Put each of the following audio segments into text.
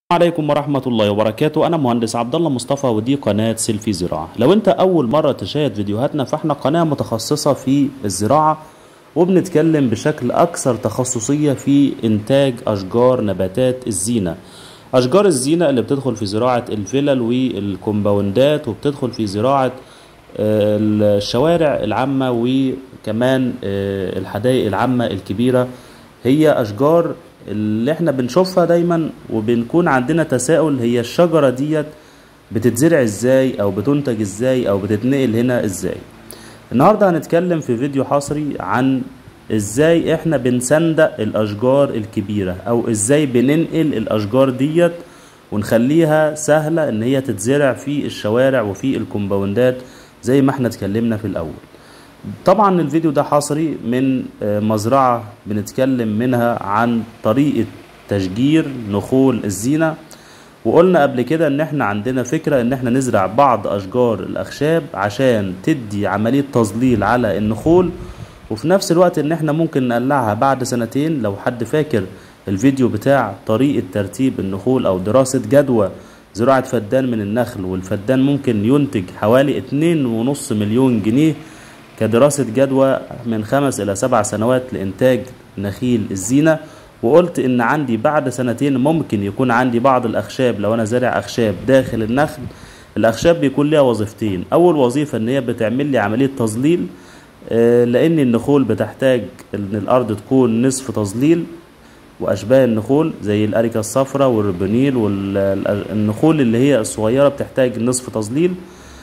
عليكم ورحمة الله وبركاته أنا مهندس عبد الله مصطفى ودي قناة سيلفي زراعة لو أنت أول مرة تشاهد فيديوهاتنا فإحنا قناة متخصصة في الزراعة وبنتكلم بشكل أكثر تخصصية في إنتاج أشجار نباتات الزينة أشجار الزينة اللي بتدخل في زراعة الفلل والكومباوندات وبتدخل في زراعة آه، الشوارع العامة وكمان آه، الحدائق العامة الكبيرة هي أشجار اللي احنا بنشوفها دايما وبنكون عندنا تساؤل هي الشجرة ديت بتتزرع ازاي او بتنتج ازاي او بتتنقل هنا ازاي النهاردة هنتكلم في فيديو حصري عن ازاي احنا بنصندق الاشجار الكبيرة او ازاي بننقل الاشجار ديت ونخليها سهلة ان هي تتزرع في الشوارع وفي الكومباوندات زي ما احنا اتكلمنا في الاول طبعا الفيديو ده حصري من آه، مزرعة بنتكلم منها عن طريقة تشجير نخول الزينة وقلنا قبل كده ان احنا عندنا فكرة ان احنا نزرع بعض اشجار الاخشاب عشان تدي عملية تظليل على النخول وفي نفس الوقت ان احنا ممكن نقلعها بعد سنتين لو حد فاكر الفيديو بتاع طريقة ترتيب النخول او دراسة جدوى زراعة فدان من النخل والفدان ممكن ينتج حوالي اتنين ونص مليون جنيه كدراسة جدوى من خمس إلى سبع سنوات لإنتاج نخيل الزينة وقلت إن عندي بعد سنتين ممكن يكون عندي بعض الأخشاب لو أنا زارع أخشاب داخل النخل الأخشاب بيكون ليها وظيفتين أول وظيفة إن هي بتعمل لي عملية تظليل آه، لأن النخول بتحتاج إن الأرض تكون نصف تظليل وأشباه النخول زي الأريكة الصفراء والربنيل والنخول اللي هي الصغيرة بتحتاج نصف تظليل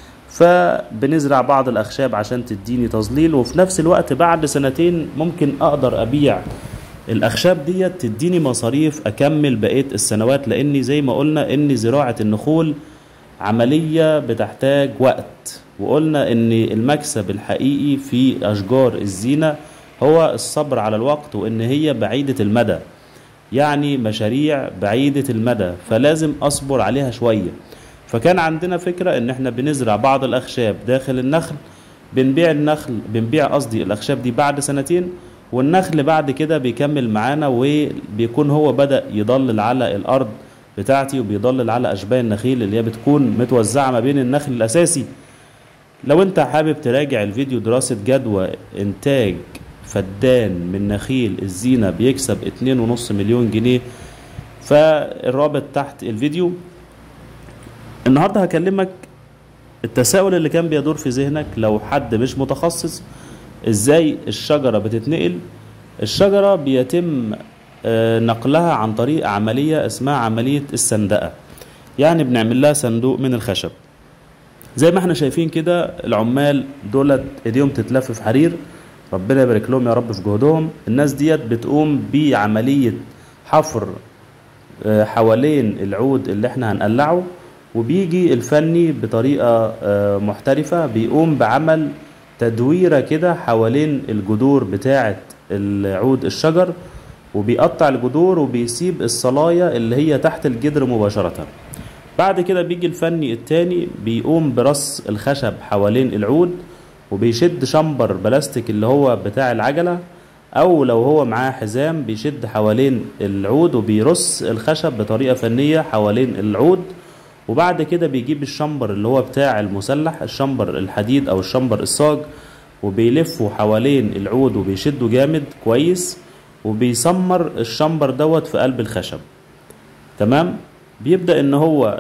فبنزرع بعض الأخشاب عشان تديني تظليل وفي نفس الوقت بعد سنتين ممكن أقدر أبيع الأخشاب ديت تديني مصاريف أكمل بقية السنوات لأني زي ما قلنا إن زراعة النخول عملية بتحتاج وقت وقلنا إن المكسب الحقيقي في أشجار الزينة هو الصبر على الوقت وإن هي بعيدة المدى يعني مشاريع بعيدة المدى فلازم أصبر عليها شوية فكان عندنا فكرة ان احنا بنزرع بعض الاخشاب داخل النخل بنبيع النخل بنبيع قصدي الاخشاب دي بعد سنتين والنخل بعد كده بيكمل معانا وبيكون هو بدأ يضلل على الارض بتاعتي وبيضلل على اشباه النخيل اللي هي بتكون متوزعة ما بين النخل الاساسي لو انت حابب تراجع الفيديو دراسة جدوى انتاج فدان من نخيل الزينة بيكسب اتنين ونص مليون جنيه فالرابط تحت الفيديو النهارده هكلمك التساؤل اللي كان بيدور في ذهنك لو حد مش متخصص ازاي الشجرة بتتنقل الشجرة بيتم آه، نقلها عن طريق عملية اسمها عملية السندقة يعني بنعمل لها صندوق من الخشب زي ما احنا شايفين كده العمال دولت ايديهم تتلف في حرير ربنا يبارك لهم يا رب في جهدهم الناس ديت بتقوم بعملية حفر آه، حوالين العود اللي احنا هنقلعه وبيجي الفني بطريقة آه، محترفة بيقوم بعمل تدويرة كده حوالين الجذور بتاعة العود الشجر وبيقطع الجذور وبيسيب الصلايا اللي هي تحت الجدر مباشرة بعد كده بيجي الفني التاني بيقوم برص الخشب حوالين العود وبيشد شمبر بلاستيك اللي هو بتاع العجلة او لو هو معاه حزام بيشد حوالين العود وبيرص الخشب بطريقة فنية حوالين العود وبعد كده بيجيب الشمبر اللي هو بتاع المسلح الشمبر الحديد او الشمبر الصاج وبيلفه حوالين العود وبيشده جامد كويس وبيسمر الشمبر دوت في قلب الخشب تمام بيبدأ ان هو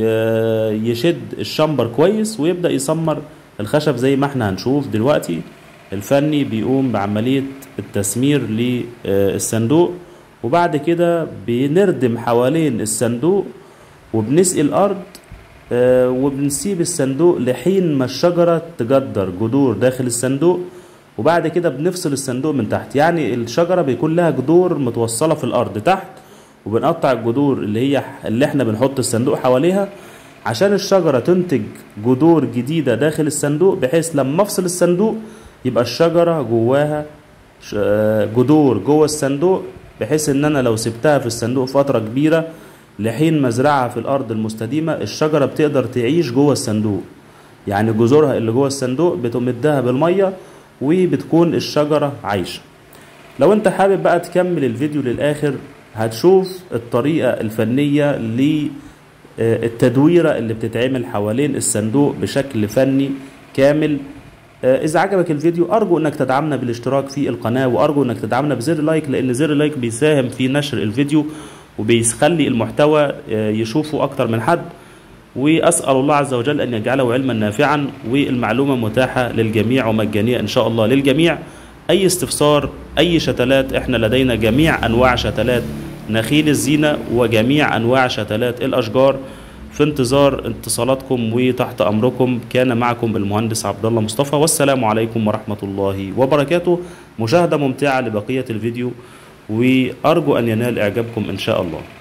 ي- يشد الشمبر كويس ويبدأ يسمر الخشب زي ما احنا هنشوف دلوقتي الفني بيقوم بعملية التسمير للصندوق وبعد كده بنردم حوالين الصندوق وبنسقي الأرض آه، وبنسيب الصندوق لحين ما الشجرة تجدر جذور داخل الصندوق وبعد كده بنفصل الصندوق من تحت يعني الشجرة بيكون لها جذور متوصلة في الأرض تحت وبنقطع الجذور اللي هي اللي احنا بنحط الصندوق حواليها عشان الشجرة تنتج جذور جديدة داخل الصندوق بحيث لما افصل الصندوق يبقى الشجرة جواها ش- آه، جذور جوه الصندوق بحيث ان انا لو سبتها في الصندوق فترة كبيرة لحين ما ازرعها في الارض المستديمة الشجرة بتقدر تعيش جوه الصندوق يعني جذورها اللي جوه الصندوق بتمدها بالمية وبتكون الشجرة عايشة لو انت حابب بقى تكمل الفيديو للاخر هتشوف الطريقة الفنية للتدويرة اللي بتتعمل حوالين الصندوق بشكل فني كامل آه، إذا عجبك الفيديو أرجو إنك تدعمنا بالاشتراك في القناة وأرجو إنك تدعمنا بزر لايك لأن زر لايك بيساهم في نشر الفيديو وبيخلي المحتوى آه، يشوفه أكتر من حد وأسأل الله عز وجل أن يجعله علما نافعا والمعلومة متاحة للجميع ومجانية إن شاء الله للجميع أي استفسار أي شتلات إحنا لدينا جميع أنواع شتلات نخيل الزينة وجميع أنواع شتلات الأشجار في انتظار اتصالاتكم وتحت أمركم كان معكم المهندس عبد الله مصطفى والسلام عليكم ورحمة الله وبركاته مشاهدة ممتعة لبقية الفيديو وأرجو أن ينال إعجابكم إن شاء الله